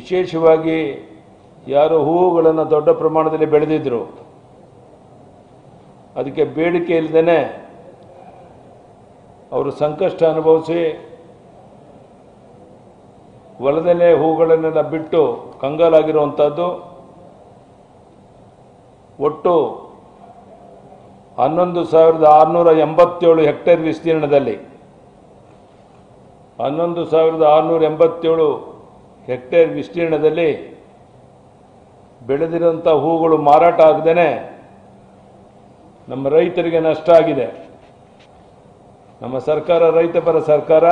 ವಿಶೇಷವಾಗಿ ಯಾರು ಹೂವುಗಳನ್ನು ದೊಡ್ಡ ಪ್ರಮಾಣದಲ್ಲಿ ಬೆಳೆದಿದ್ರು ಅದಕ್ಕೆ ಬೇಡಿಕೆ ಇಲ್ಲದೇ ಅವರು ಸಂಕಷ್ಟ ಅನುಭವಿಸಿ ಹೊಲದಲ್ಲೇ ಹೂಗಳನ್ನೆಲ್ಲ ಬಿಟ್ಟು ಕಂಗಾಲಾಗಿರುವಂಥದ್ದು ಒಟ್ಟು ಹನ್ನೊಂದು ಸಾವಿರದ ಆರುನೂರ ಎಂಬತ್ತೇಳು ಹೆಕ್ಟೇರ್ ವಿಸ್ತೀರ್ಣದಲ್ಲಿ ಹನ್ನೊಂದು ಸಾವಿರದ ಆರುನೂರ ಎಂಬತ್ತೇಳು ಹೆಕ್ಟೇರ್ ವಿಸ್ತೀರ್ಣದಲ್ಲಿ ಬೆಳೆದಿರೋಂಥ ಹೂಗಳು ಮಾರಾಟ ಆಗದೇ ನಮ್ಮ ರೈತರಿಗೆ ನಷ್ಟ ಆಗಿದೆ ನಮ್ಮ ಸರ್ಕಾರ ರೈತಪರ ಸರ್ಕಾರ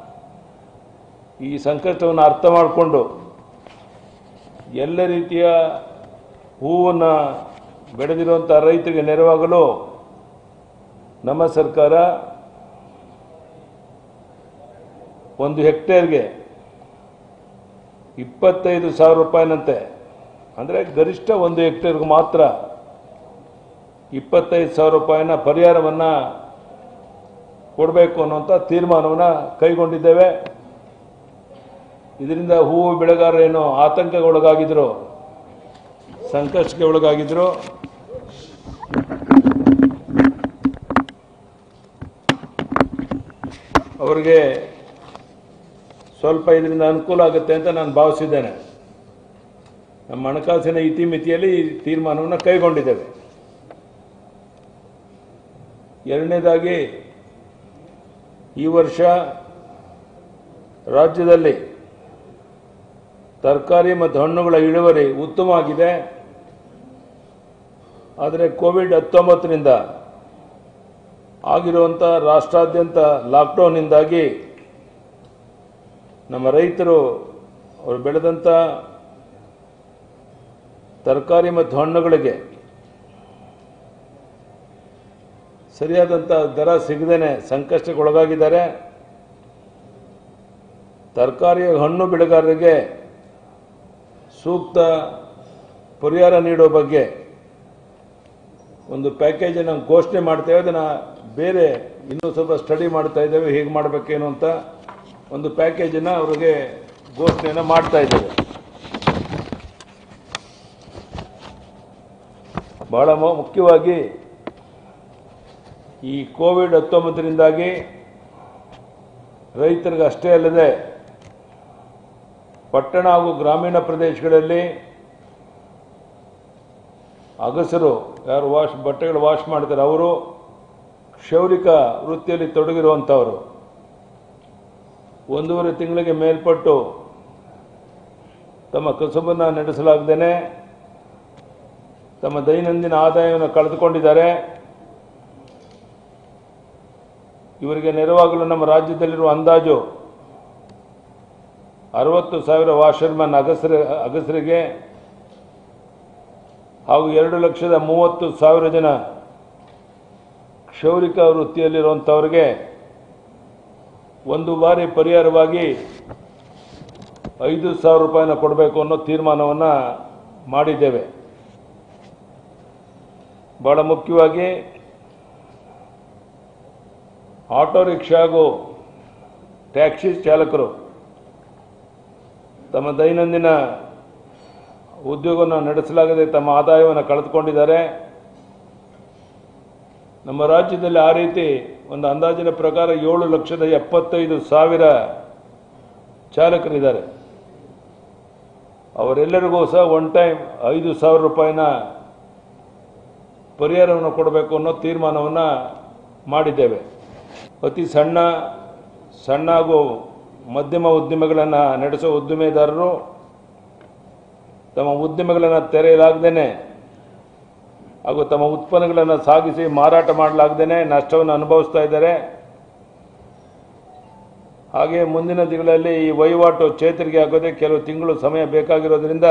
ಈ ಸಂಕಷ್ಟವನ್ನು ಅರ್ಥ ಮಾಡಿಕೊಂಡು ಎಲ್ಲ ರೀತಿಯ ಹೂವನ್ನು ಬೆಳೆದಿರುವಂಥ ರೈತರಿಗೆ ನೆರವಾಗಲು ನಮ್ಮ ಸರ್ಕಾರ ಒಂದು ಹೆಕ್ಟೇರ್ಗೆ ಇಪ್ಪತ್ತೈದು ಸಾವಿರ ರೂಪಾಯಿನಂತೆ ಅಂದರೆ ಗರಿಷ್ಠ ಒಂದು ಹೆಕ್ಟೇರ್ಗೆ ಮಾತ್ರ ಇಪ್ಪತ್ತೈದು ಸಾವಿರ ರೂಪಾಯಿನ ಪರಿಹಾರವನ್ನು ಕೊಡಬೇಕು ಅನ್ನುವಂಥ ತೀರ್ಮಾನವನ್ನು ಕೈಗೊಂಡಿದ್ದೇವೆ ಇದರಿಂದ ಹೂವು ಬೆಳೆಗಾರರೇನು ಆತಂಕಕ್ಕೆ ಒಳಗಾಗಿದ್ರು ಸಂಕಷ್ಟಕ್ಕೆ ಒಳಗಾಗಿದ್ರು ಅವರಿಗೆ ಸ್ವಲ್ಪ ಇದರಿಂದ ಅನುಕೂಲ ಆಗುತ್ತೆ ಅಂತ ನಾನು ಭಾವಿಸಿದ್ದೇನೆ ನಮ್ಮ ಹಣಕಾಸಿನ ಇತಿಮಿತಿಯಲ್ಲಿ ಈ ತೀರ್ಮಾನವನ್ನು ಕೈಗೊಂಡಿದ್ದೇವೆ ಎರಡನೇದಾಗಿ ಈ ವರ್ಷ ರಾಜ್ಯದಲ್ಲಿ ತರಕಾರಿ ಮತ್ತು ಹಣ್ಣುಗಳ ಇಳುವರಿ ಉತ್ತಮವಾಗಿದೆ ಆದರೆ ಕೋವಿಡ್ ಹತ್ತೊಂಬತ್ತರಿಂದ ಆಗಿರುವಂಥ ರಾಷ್ಟ್ರಾದ್ಯಂತ ಲಾಕ್ಡೌನ್ನಿಂದಾಗಿ ನಮ್ಮ ರೈತರು ಅವರು ಬೆಳೆದಂಥ ತರಕಾರಿ ಮತ್ತು ಹಣ್ಣುಗಳಿಗೆ ಸರಿಯಾದಂಥ ದರ ಸಿಗದೇನೆ ಸಂಕಷ್ಟಕ್ಕೊಳಗಾಗಿದ್ದಾರೆ ತರಕಾರಿ ಹಣ್ಣು ಬೆಳೆಗಾರರಿಗೆ ಸೂಕ್ತ ಪರಿಹಾರ ನೀಡೋ ಬಗ್ಗೆ ಒಂದು ಪ್ಯಾಕೇಜನ್ನು ಘೋಷಣೆ ಮಾಡ್ತೇವೆ ಅದನ್ನು ಬೇರೆ ಇನ್ನೂ ಸ್ವಲ್ಪ ಸ್ಟಡಿ ಮಾಡ್ತಾ ಇದ್ದೇವೆ ಹೇಗೆ ಮಾಡಬೇಕೇನು ಅಂತ ಒಂದು ಪ್ಯಾಕೇಜನ್ನು ಅವರಿಗೆ ಘೋಷಣೆಯನ್ನು ಮಾಡ್ತಾ ಇದ್ದೇವೆ ಬಹಳ ಮು- ಮುಖ್ಯವಾಗಿ ಈ ಕೋವಿಡ್ ಹತ್ತೊಂಬತ್ತರಿಂದಾಗಿ ರೈತರಿಗೆ ಅಷ್ಟೇ ಅಲ್ಲದೆ ಪಟ್ಟಣ ಹಾಗೂ ಗ್ರಾಮೀಣ ಪ್ರದೇಶಗಳಲ್ಲಿ ಅಗಸರು ಯಾರು ವಾಶ್ ಬಟ್ಟೆಗಳು ವಾಶ್ ಮಾಡ್ತಾರೆ ಅವರು ಕ್ಷೌರಿಕ ವೃತ್ತಿಯಲ್ಲಿ ತೊಡಗಿರುವಂಥವರು ಒಂದೂವರೆ ತಿಂಗಳಿಗೆ ಮೇಲ್ಪಟ್ಟು ತಮ್ಮ ಕಸುಬನ್ನು ನಡೆಸಲಾಗದೇನೆ ತಮ್ಮ ದೈನಂದಿನ ಆದಾಯವನ್ನು ಕಳೆದುಕೊಂಡಿದ್ದಾರೆ ಇವರಿಗೆ ನೆರವಾಗಲು ನಮ್ಮ ರಾಜ್ಯದಲ್ಲಿರುವ ಅಂದಾಜು ಅರವತ್ತು ಸಾವಿರ ವಾಷರ್ಮನ್ ಅಗಸರ ಅಗಸರಿಗೆ ಹಾಗೂ ಎರಡು ಲಕ್ಷದ ಮೂವತ್ತು ಸಾವಿರ ಜನ ಕ್ಷೌರಿಕ ವೃತ್ತಿಯಲ್ಲಿರುವಂಥವ್ರಿಗೆ ಒಂದು ಬಾರಿ ಪರಿಹಾರವಾಗಿ ಐದು ಸಾವಿರ ರೂಪಾಯಿನ ಕೊಡಬೇಕು ಅನ್ನೋ ತೀರ್ಮಾನವನ್ನು ಮಾಡಿದ್ದೇವೆ ಬಹಳ ಮುಖ್ಯವಾಗಿ ಆಟೋ ರಿಕ್ಷಾ ಹಾಗೂ ಟ್ಯಾಕ್ಸಿ ಚಾಲಕರು ತಮ್ಮ ದೈನಂದಿನ ಉದ್ಯೋಗವನ್ನು ನಡೆಸಲಾಗದೆ ತಮ್ಮ ಆದಾಯವನ್ನು ಕಳೆದುಕೊಂಡಿದ್ದಾರೆ ನಮ್ಮ ರಾಜ್ಯದಲ್ಲಿ ಆ ರೀತಿ ಒಂದು ಅಂದಾಜಿನ ಪ್ರಕಾರ ಏಳು ಲಕ್ಷದ ಎಪ್ಪತ್ತೈದು ಸಾವಿರ ಚಾಲಕರಿದ್ದಾರೆ ಅವರೆಲ್ಲರಿಗೂ ಸಹ ಒನ್ ಟೈಮ್ ಐದು ಸಾವಿರ ರೂಪಾಯಿನ ಪರಿಹಾರವನ್ನು ಕೊಡಬೇಕು ಅನ್ನೋ ತೀರ್ಮಾನವನ್ನು ಮಾಡಿದ್ದೇವೆ ಅತಿ ಸಣ್ಣ ಸಣ್ಣ ಹಾಗೂ ಮಧ್ಯಮ ಉದ್ಯಮಗಳನ್ನು ನಡೆಸುವ ಉದ್ದಿಮೆದಾರರು ತಮ್ಮ ಉದ್ಯಮಗಳನ್ನು ತೆರೆಯಲಾಗದೇನೆ ಹಾಗೂ ತಮ್ಮ ಉತ್ಪನ್ನಗಳನ್ನು ಸಾಗಿಸಿ ಮಾರಾಟ ಮಾಡಲಾಗದೇನೆ ನಷ್ಟವನ್ನು ಅನುಭವಿಸ್ತಾ ಇದ್ದಾರೆ ಹಾಗೆ ಮುಂದಿನ ದಿನಗಳಲ್ಲಿ ಈ ವಹಿವಾಟು ಚೇತರಿಕೆ ಆಗೋದೇ ಕೆಲವು ತಿಂಗಳು ಸಮಯ ಬೇಕಾಗಿರೋದ್ರಿಂದ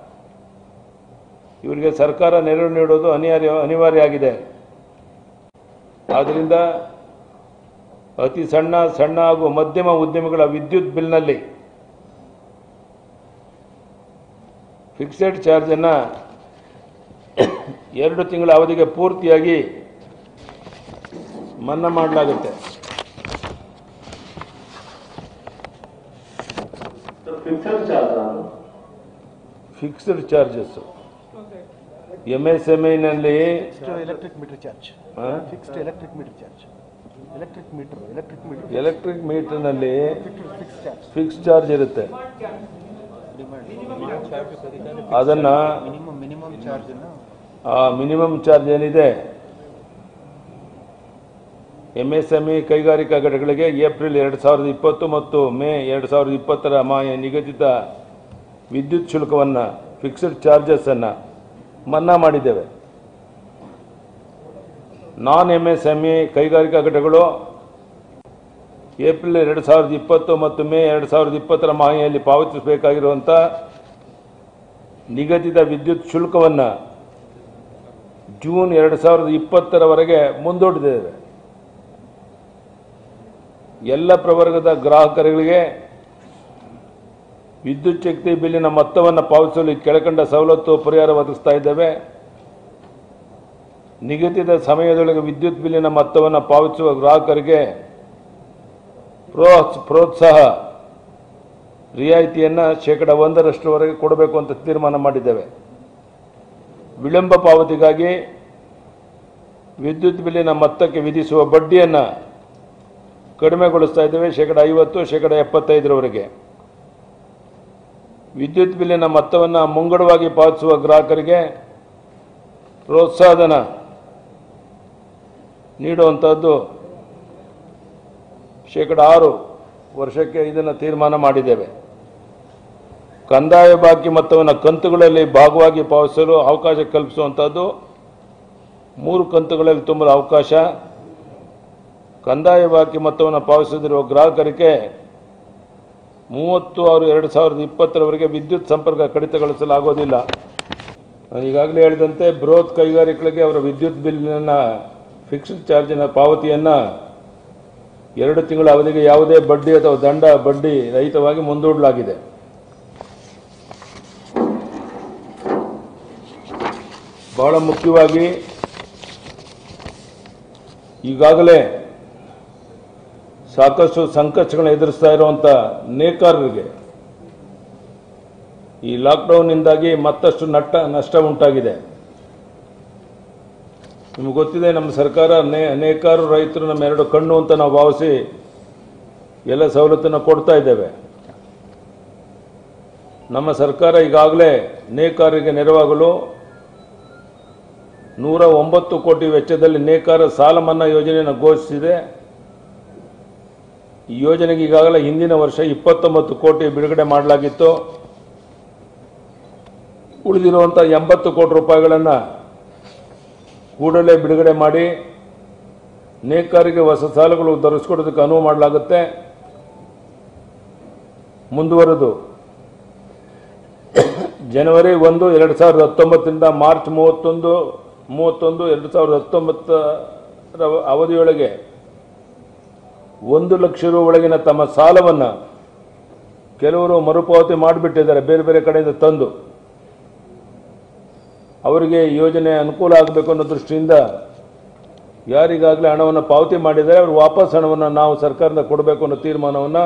ಇವರಿಗೆ ಸರ್ಕಾರ ನೆರವು ನೀಡೋದು ಅನಿವಾರ್ಯ ಅನಿವಾರ್ಯ ಆಗಿದೆ ಆದ್ದರಿಂದ ಅತಿ ಸಣ್ಣ ಸಣ್ಣ ಹಾಗೂ ಮಧ್ಯಮ ಉದ್ಯಮಿಗಳ ವಿದ್ಯುತ್ ಬಿಲ್ನಲ್ಲಿ ಫಿಕ್ಸೆಡ್ ಚಾರ್ಜನ್ನು ಎರಡು ತಿಂಗಳ ಅವಧಿಗೆ ಪೂರ್ತಿಯಾಗಿ ಮನ್ನಾ ಮಾಡಲಾಗುತ್ತೆ fixed charge fixed charges M S M ಐನಲ್ಲಿ fixed electric meter charge fixed electric meter charge electric meter electric meter electric ಮೀಟರ್ನಲ್ಲಿ ಫಿಕ್ಸ್ ಚಾರ್ಜ್ ಫಿಕ್ಸ್ ಚಾರ್ಜ್ ಇರುತ್ತೆ ಅದನ್ನ ಮಿನಿಮಮ್ ಮಿನಿಮಮ್ ಚಾರ್ಜ್ ಆ ಮಿನಿಮಮ್ ಚಾರ್ಜ್ ಏನಿದೆ ಎಂ ಎಸ್ ಎಂ ಇ ಕೈಗಾರಿಕಾ ಘಟಕಗಳಿಗೆ April ಎರಡು ಸಾವಿರದ ಇಪ್ಪತ್ತು ಮತ್ತು ಮೇ ಎರಡು ಸಾವಿರದ ಇಪ್ಪತ್ತರ ಮಾಯ ನಿಗದಿತ ವಿದ್ಯುತ್ ಶುಲ್ಕವನ್ನು ಫಿಕ್ಸ್ಡ್ ಚಾರ್ಜಸನ್ನು ಮನ್ನಾ ಮಾಡಿದ್ದೇವೆ non M S M E ಕೈಗಾರಿಕಾ ಘಟಕಗಳು ಏಪ್ರಿಲ್ ಎರಡು ಸಾವಿರದ ಇಪ್ಪತ್ತು ಮತ್ತು ಮೇ ಎರಡು ಸಾವಿರದ ಇಪ್ಪತ್ತರ ಮಾಹಿತಿಯಲ್ಲಿ ಪಾವತಿಸಬೇಕಾಗಿರುವಂಥ ನಿಗದಿತ ವಿದ್ಯುತ್ ಶುಲ್ಕವನ್ನು ಜೂನ್ ಎರಡು ಸಾವಿರದ ಇಪ್ಪತ್ತರವರೆಗೆ ಮುಂದೂಡಿದ್ದೇವೆ ಎಲ್ಲ ಪ್ರವರ್ಗದ ಗ್ರಾಹಕರಿಗೆ ವಿದ್ಯುತ್ ಶಕ್ತಿ ಬಿಲ್ಲಿನ ಮೊತ್ತವನ್ನು ಪಾವತಿಸಲು ಈ ಕೆಳಕಂಡ ಸವಲತ್ತು ಪರಿಹಾರ ಒದಗಿಸ್ತಾ ಇದ್ದೇವೆ ನಿಗದಿತ ಸಮಯದೊಳಗೆ ವಿದ್ಯುತ್ ಬಿಲ್ಲಿನ ಮೊತ್ತವನ್ನು ಪಾವತಿಸುವ ಗ್ರಾಹಕರಿಗೆ ಪ್ರೋತ್ಸ ಪ್ರೋತ್ಸಾಹ ರಿಯಾಯಿತಿಯನ್ನು ಶೇಕಡ ಒಂದರಷ್ಟರವರೆಗೆ ಕೊಡಬೇಕು ಅಂತ ತೀರ್ಮಾನ ಮಾಡಿದ್ದೇವೆ ವಿಳಂಬ ಪಾವತಿಗಾಗಿ ವಿದ್ಯುತ್ ಬಿಲ್ಲಿನ ಮೊತ್ತಕ್ಕೆ ವಿಧಿಸುವ ಬಡ್ಡಿಯನ್ನು ಕಡಿಮೆಗೊಳಿಸ್ತಾ ಇದ್ದೇವೆ ಶೇಕಡ ಐವತ್ತು ಶೇಕಡ ಎಪ್ಪತ್ತೈದರವರೆಗೆ ವಿದ್ಯುತ್ ಬಿಲ್ಲಿನ ಮೊತ್ತವನ್ನು ಮುಂಗಡವಾಗಿ ಪಾವತಿಸುವ ಗ್ರಾಹಕರಿಗೆ ಪ್ರೋತ್ಸಾಹಧನ ನೀಡುವಂಥದ್ದು ಶೇಕಡ ಆರು ವರ್ಷಕ್ಕೆ ಇದನ್ನು ತೀರ್ಮಾನ ಮಾಡಿದ್ದೇವೆ ಕಂದಾಯ ಬಾಕಿ ಮೊತ್ತವನ್ನು ಕಂತುಗಳಲ್ಲಿ ಭಾಗವಾಗಿ ಪಾವತಿಸಲು ಅವಕಾಶ ಕಲ್ಪಿಸುವಂಥದ್ದು ಮೂರು ಕಂತುಗಳಲ್ಲಿ ತುಂಬಲು ಅವಕಾಶ ಕಂದಾಯ ಬಾಕಿ ಮೊತ್ತವನ್ನು ಪಾವತಿಸದಿರುವ ಗ್ರಾಹಕರಿಗೆ ಮೂವತ್ತು ಆರು ಎರಡು ಸಾವಿರದ ಇಪ್ಪತ್ತರವರೆಗೆ ವಿದ್ಯುತ್ ಸಂಪರ್ಕ ಕಡಿತಗೊಳಿಸಲಾಗೋದಿಲ್ಲ ನಾನು ಈಗಾಗಲೇ ಹೇಳಿದಂತೆ ಬೃಹತ್ ಕೈಗಾರಿಕೆಗಳಿಗೆ ಅವರ ವಿದ್ಯುತ್ ಬಿಲ್ಲಿನ ಫಿಕ್ಸ್ಡ್ ಚಾರ್ಜಿನ ಪಾವತಿಯನ್ನು ಎರಡು ತಿಂಗಳ ಅವಧಿಗೆ ಯಾವುದೇ ಬಡ್ಡಿ ಅಥವಾ ದಂಡ ಬಡ್ಡಿ ರಹಿತವಾಗಿ ಮುಂದೂಡಲಾಗಿದೆ ಬಹಳ ಮುಖ್ಯವಾಗಿ ಈಗಾಗಲೇ ಸಾಕಷ್ಟು ಸಂಕಷ್ಟಗಳನ್ನು ಎದುರಿಸ್ತಾ ಇರುವಂಥ ನೇಕಾರರಿಗೆ ಈ ಲಾಕ್ಡೌನ್ನಿಂದಾಗಿ ಮತ್ತಷ್ಟು ನಟ್ಟ ನಷ್ಟ ಉಂಟಾಗಿದೆ ನಿಮ್ಗೆ ಗೊತ್ತಿದೆ ನಮ್ಮ ಸರ್ಕಾರ ನೇ ನೇಕಾರರು ರೈತರು ನಮ್ಮ ಎರಡು ಕಣ್ಣು ಅಂತ ನಾವು ಭಾವಿಸಿ ಎಲ್ಲ ಸವಲತ್ತನ್ನು ಕೊಡ್ತಾ ಇದ್ದೇವೆ ನಮ್ಮ ಸರ್ಕಾರ ಈಗಾಗಲೇ ನೇಕಾರರಿಗೆ ನೆರವಾಗಲು ನೂರ ಒಂಬತ್ತು ಕೋಟಿ ವೆಚ್ಚದಲ್ಲಿ ನೇಕಾರ ಸಾಲ ಮನ್ನಾ ಯೋಜನೆಯನ್ನು ಘೋಷಿಸಿದೆ ಈ ಯೋಜನೆಗೆ ಈಗಾಗಲೇ ಹಿಂದಿನ ವರ್ಷ ಇಪ್ಪತ್ತೊಂಬತ್ತು ಕೋಟಿ ಬಿಡುಗಡೆ ಮಾಡಲಾಗಿತ್ತು ಉಳಿದಿರುವಂಥ ಎಂಬತ್ತು ಕೋಟಿ ರೂಪಾಯಿಗಳನ್ನು ಕೂಡಲೇ ಬಿಡುಗಡೆ ಮಾಡಿ ನೇಕಾರಿಗೆ ಹೊಸ ಸಾಲಗಳು ದೊರಕಿಸ್ಕೊಡೋದಕ್ಕೆ ಅನುವು ಮಾಡಲಾಗುತ್ತೆ ಮುಂದುವರೆದು ಜನವರಿ ಒಂದು ಎರಡು ಸಾವಿರದ ಹತ್ತೊಂಬತ್ತರಿಂದ ಮಾರ್ಚ್ ಮೂವತ್ತೊಂದು ಮೂವತ್ತೊಂದು ಎರಡು ಸಾವಿರದ ಹತ್ತೊಂಬತ್ತರ ಅವಧಿಯೊಳಗೆ ಒಂದು ಲಕ್ಷ ರು ಒಳಗಿನ ತಮ್ಮ ಸಾಲವನ್ನು ಕೆಲವರು ಮರುಪಾವತಿ ಮಾಡಿಬಿಟ್ಟಿದ್ದಾರೆ ಬೇರೆ ಬೇರೆ ಕಡೆಯಿಂದ ತಂದು ಅವರಿಗೆ ಈ ಯೋಜನೆ ಅನುಕೂಲ ಆಗಬೇಕು ಅನ್ನೋ ದೃಷ್ಟಿಯಿಂದ ಯಾರಿಗಾಗಲೇ ಹಣವನ್ನು ಪಾವತಿ ಮಾಡಿದ್ದಾರೆ ಅವರು ವಾಪಸ್ ಹಣವನ್ನು ನಾವು ಸರ್ಕಾರದಿಂದ ಕೊಡಬೇಕು ಅನ್ನೋ ತೀರ್ಮಾನವನ್ನು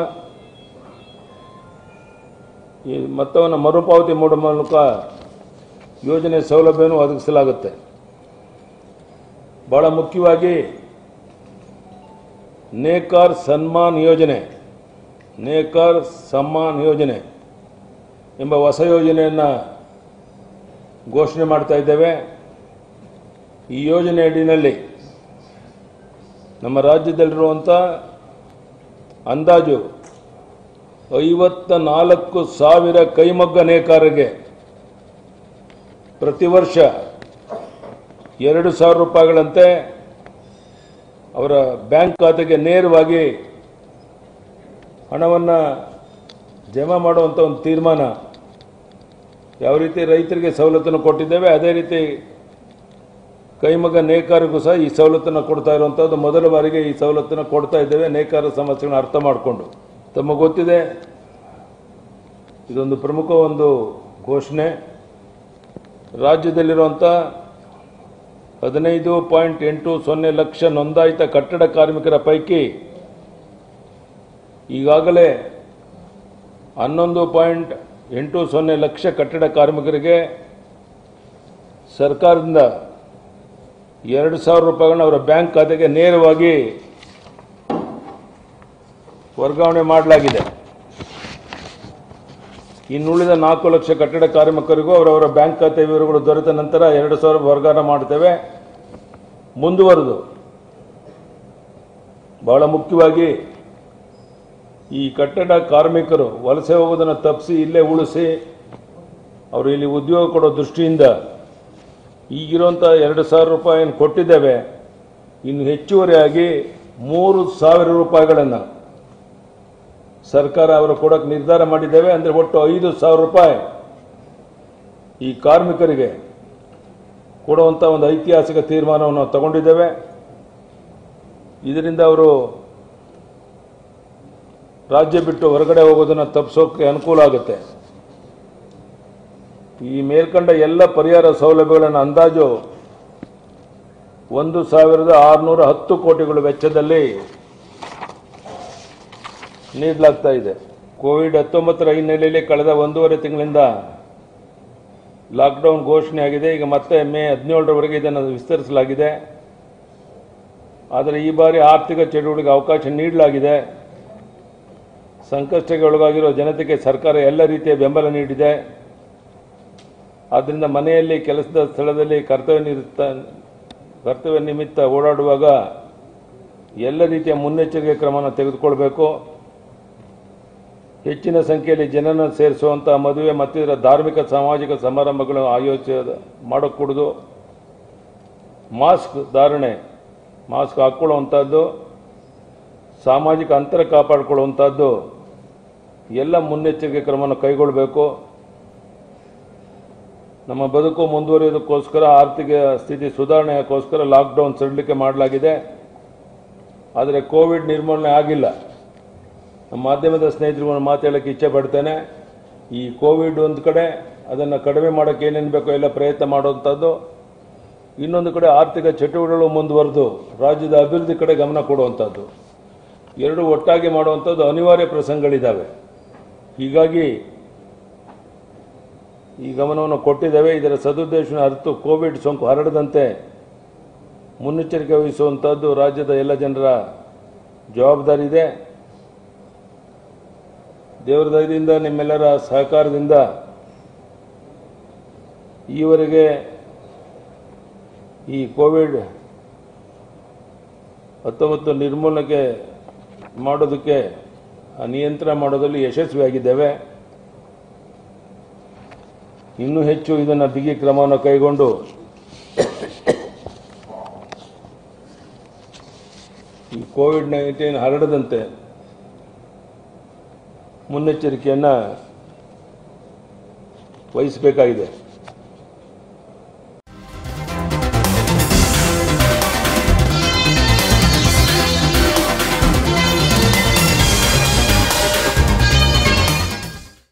ಈ ಮೊತ್ತವನ್ನು ಮರುಪಾವತಿ ಮಾಡುವ ಮೂಲಕ ಯೋಜನೆ ಸೌಲಭ್ಯವನ್ನು ಒದಗಿಸಲಾಗುತ್ತೆ ಬಹಳ ಮುಖ್ಯವಾಗಿ ನೇಕಾರ್ ಸನ್ಮಾನ್ ಯೋಜನೆ ನೇಕಾರ್ ಸಮ್ಮಾನ್ ಯೋಜನೆ ಎಂಬ ಹೊಸ ಯೋಜನೆಯನ್ನು ಘೋಷಣೆ ಮಾಡ್ತಾ ಇದ್ದೇವೆ ಈ ಯೋಜನೆ ಅಡಿನಲ್ಲಿ ನಮ್ಮ ರಾಜ್ಯದಲ್ಲಿರುವಂಥ ಅಂದಾಜು ಐವತ್ತ ನಾಲ್ಕು ಸಾವಿರ ಕೈಮಗ್ಗ ನೇಕಾರರಿಗೆ ಪ್ರತಿ ವರ್ಷ ಎರಡು ಸಾವಿರ ರೂಪಾಯಿಗಳಂತೆ ಅವರ ಬ್ಯಾಂಕ್ ಖಾತೆಗೆ ನೇರವಾಗಿ ಹಣವನ್ನು ಜಮಾ ಮಾಡುವಂಥ ಒಂದು ತೀರ್ಮಾನ ಯಾವ ರೀತಿ ರೈತರಿಗೆ ಸವಲತ್ತನ್ನು ಕೊಟ್ಟಿದ್ದೇವೆ ಅದೇ ರೀತಿ ಕೈಮಗ್ಗ ನೇಕಾರಿಗೂ ಸಹ ಈ ಸವಲತ್ತನ್ನು ಕೊಡ್ತಾ ಇರುವಂಥದ್ದು ಮೊದಲ ಬಾರಿಗೆ ಈ ಸವಲತ್ತನ್ನು ಕೊಡ್ತಾ ಇದ್ದೇವೆ ನೇಕಾರ ಸಮಸ್ಯೆಗಳನ್ನ ಅರ್ಥ ಮಾಡಿಕೊಂಡು ತಮಗೆ ಗೊತ್ತಿದೆ ಇದೊಂದು ಪ್ರಮುಖ ಒಂದು ಘೋಷಣೆ ರಾಜ್ಯದಲ್ಲಿರುವಂಥ ಹದಿನೈದು ಪಾಯಿಂಟ್ ಎಂಟು ಸೊನ್ನೆ ಲಕ್ಷ ನೋಂದಾಯಿತ ಕಟ್ಟಡ ಕಾರ್ಮಿಕರ ಪೈಕಿ ಈಗಾಗಲೇ ಹನ್ನೊಂದು ಪಾಯಿಂಟ್ ಎಂಟು ಸೊನ್ನೆ ಲಕ್ಷ ಕಟ್ಟಡ ಕಾರ್ಮಿಕರಿಗೆ ಸರ್ಕಾರದಿಂದ ಎರಡು ಸಾವಿರ ರೂಪಾಯಿಗಳನ್ನ ಅವರ ಬ್ಯಾಂಕ್ ಖಾತೆಗೆ ನೇರವಾಗಿ ವರ್ಗಾವಣೆ ಮಾಡಲಾಗಿದೆ ಇನ್ನುಳಿದ ನಾಲ್ಕು ಲಕ್ಷ ಕಟ್ಟಡ ಕಾರ್ಮಿಕರಿಗೂ ಅವರವರ ಬ್ಯಾಂಕ್ ಖಾತೆ ವಿವರಗಳು ದೊರೆತ ನಂತರ ಎರಡು ಸಾವಿರ ವರ್ಗಾವಣೆ ಮಾಡ್ತೇವೆ ಮುಂದುವರೆದು ಬಹಳ ಮುಖ್ಯವಾಗಿ ಈ ಕಟ್ಟಡ ಕಾರ್ಮಿಕರು ವಲಸೆ ಹೋಗೋದನ್ನು ತಪ್ಪಿಸಿ ಇಲ್ಲೇ ಉಳಿಸಿ ಅವರು ಇಲ್ಲಿ ಉದ್ಯೋಗ ಕೊಡೋ ದೃಷ್ಟಿಯಿಂದ ಈಗಿರುವಂಥ ಎರಡು ಸಾವಿರ ರೂಪಾಯಿಯನ್ನು ಕೊಟ್ಟಿದ್ದೇವೆ ಇನ್ನು ಹೆಚ್ಚುವರಿಯಾಗಿ ಮೂರು ಸಾವಿರ ರೂಪಾಯಿಗಳನ್ನು ಸರ್ಕಾರ ಅವರು ಕೊಡೋಕೆ ನಿರ್ಧಾರ ಮಾಡಿದ್ದೇವೆ ಅಂದರೆ ಒಟ್ಟು ಐದು ಸಾವಿರ ರೂಪಾಯಿ ಈ ಕಾರ್ಮಿಕರಿಗೆ ಕೊಡುವಂಥ ಒಂದು ಐತಿಹಾಸಿಕ ತೀರ್ಮಾನವನ್ನು ನಾವು ತಗೊಂಡಿದ್ದೇವೆ ಇದರಿಂದ ಅವರು ರಾಜ್ಯ ಬಿಟ್ಟು ಹೊರಗಡೆ ಹೋಗೋದನ್ನು ತಪ್ಪಿಸೋಕೆ ಅನುಕೂಲ ಆಗುತ್ತೆ ಈ ಮೇಲ್ಕಂಡ ಎಲ್ಲ ಪರಿಹಾರ ಸೌಲಭ್ಯಗಳನ್ನು ಅಂದಾಜು ಒಂದು ಸಾವಿರದ ಆರುನೂರ ಹತ್ತು ಕೋಟಿಗಳ ವೆಚ್ಚದಲ್ಲಿ ನೀಡಲಾಗ್ತಾ ಇದೆ ಕೋವಿಡ್ ಹತ್ತೊಂಬತ್ತರ ಹಿನ್ನೆಲೆಯಲ್ಲಿ ಕಳೆದ ಒಂದೂವರೆ ತಿಂಗಳಿಂದ ಲಾಕ್ಡೌನ್ ಘೋಷಣೆ ಆಗಿದೆ ಈಗ ಮತ್ತೆ ಮೇ ಹದಿನೇಳರವರೆಗೆ ಇದನ್ನು ವಿಸ್ತರಿಸಲಾಗಿದೆ ಆದರೆ ಈ ಬಾರಿ ಆರ್ಥಿಕ ಚಟುವಟಿಕೆ ಅವಕಾಶ ನೀಡಲಾಗಿದೆ ಸಂಕಷ್ಟಕ್ಕೆ ಒಳಗಾಗಿರುವ ಜನತೆಗೆ ಸರ್ಕಾರ ಎಲ್ಲ ರೀತಿಯ ಬೆಂಬಲ ನೀಡಿದೆ ಆದ್ದರಿಂದ ಮನೆಯಲ್ಲಿ ಕೆಲಸದ ಸ್ಥಳದಲ್ಲಿ ಕರ್ತವ್ಯ ನಿಮಿತ್ತ ಕರ್ತವ್ಯ ನಿಮಿತ್ತ ಓಡಾಡುವಾಗ ಎಲ್ಲ ರೀತಿಯ ಮುನ್ನೆಚ್ಚರಿಕೆ ಕ್ರಮವನ್ನು ತೆಗೆದುಕೊಳ್ಬೇಕು ಹೆಚ್ಚಿನ ಸಂಖ್ಯೆಯಲ್ಲಿ ಜನರನ್ನು ಸೇರಿಸುವಂಥ ಮದುವೆ ಮತ್ತಿತರ ಧಾರ್ಮಿಕ ಸಾಮಾಜಿಕ ಸಮಾರಂಭಗಳು ಆಯೋಜಿಸ ಮಾಡಕೂಡದು ಮಾಸ್ಕ್ ಧಾರಣೆ ಮಾಸ್ಕ್ ಹಾಕ್ಕೊಳ್ಳುವಂಥದ್ದು ಸಾಮಾಜಿಕ ಅಂತರ ಕಾಪಾಡಿಕೊಳ್ಳುವಂಥದ್ದು ಎಲ್ಲ ಮುನ್ನೆಚ್ಚರಿಕೆ ಕ್ರಮವನ್ನು ಕೈಗೊಳ್ಳಬೇಕು ನಮ್ಮ ಬದುಕು ಮುಂದುವರಿಯೋದಕ್ಕೋಸ್ಕರ ಆರ್ಥಿಕ ಸ್ಥಿತಿ ಸುಧಾರಣೆಗೋಸ್ಕರ ಲಾಕ್ಡೌನ್ ಸಡಿಲಿಕೆ ಮಾಡಲಾಗಿದೆ ಆದರೆ ಕೋವಿಡ್ ನಿರ್ಮೂಲನೆ ಆಗಿಲ್ಲ ನಮ್ಮ ಮಾಧ್ಯಮದ ಸ್ನೇಹಿತರು ಒಂದು ಮಾತು ಹೇಳಕ್ಕೆ ಇಚ್ಛೆ ಪಡ್ತೇನೆ ಈ ಕೋವಿಡ್ ಒಂದು ಕಡೆ ಅದನ್ನು ಕಡಿಮೆ ಮಾಡೋಕ್ಕೆ ಏನೇನು ಬೇಕೋ ಎಲ್ಲ ಪ್ರಯತ್ನ ಮಾಡುವಂಥದ್ದು ಇನ್ನೊಂದು ಕಡೆ ಆರ್ಥಿಕ ಚಟುವಟಿಕೆಗಳು ಮುಂದುವರೆದು ರಾಜ್ಯದ ಅಭಿವೃದ್ಧಿ ಕಡೆ ಗಮನ ಕೊಡುವಂಥದ್ದು ಎರಡು ಒಟ್ಟಾಗಿ ಮಾಡುವಂಥದ್ದು ಅನಿವಾರ್ಯ ಪ್ರಸಂಗಗಳಿದ್ದಾವೆ ಹೀಗಾಗಿ ಈ ಗಮನವನ್ನು ಕೊಟ್ಟಿದ್ದೇವೆ ಇದರ ಸದುದ್ದೇಶನ ಅರಿತು ಕೋವಿಡ್ ಸೋಂಕು ಹರಡದಂತೆ ಮುನ್ನೆಚ್ಚರಿಕೆ ವಹಿಸುವಂಥದ್ದು ರಾಜ್ಯದ ಎಲ್ಲ ಜನರ ಜವಾಬ್ದಾರಿ ಇದೆ ದೇವರ ದಯದಿಂದ ನಿಮ್ಮೆಲ್ಲರ ಸಹಕಾರದಿಂದ ಈವರೆಗೆ ಈ ಕೋವಿಡ್ ಹತ್ತೊಂಬತ್ತು ನಿರ್ಮೂಲನೆಗೆ ಮಾಡೋದಕ್ಕೆ ಆ ನಿಯಂತ್ರಣ ಮಾಡೋದಲ್ಲಿ ಯಶಸ್ವಿಯಾಗಿದ್ದೇವೆ ಇನ್ನೂ ಹೆಚ್ಚು ಇದನ್ನು ಬಿಗಿ ಕ್ರಮವನ್ನು ಕೈಗೊಂಡು ಈ ಕೋವಿಡ್ ನೈನ್ಟೀನ್ ಹರಡದಂತೆ ಮುನ್ನೆಚ್ಚರಿಕೆಯನ್ನು ವಹಿಸಬೇಕಾಗಿದೆ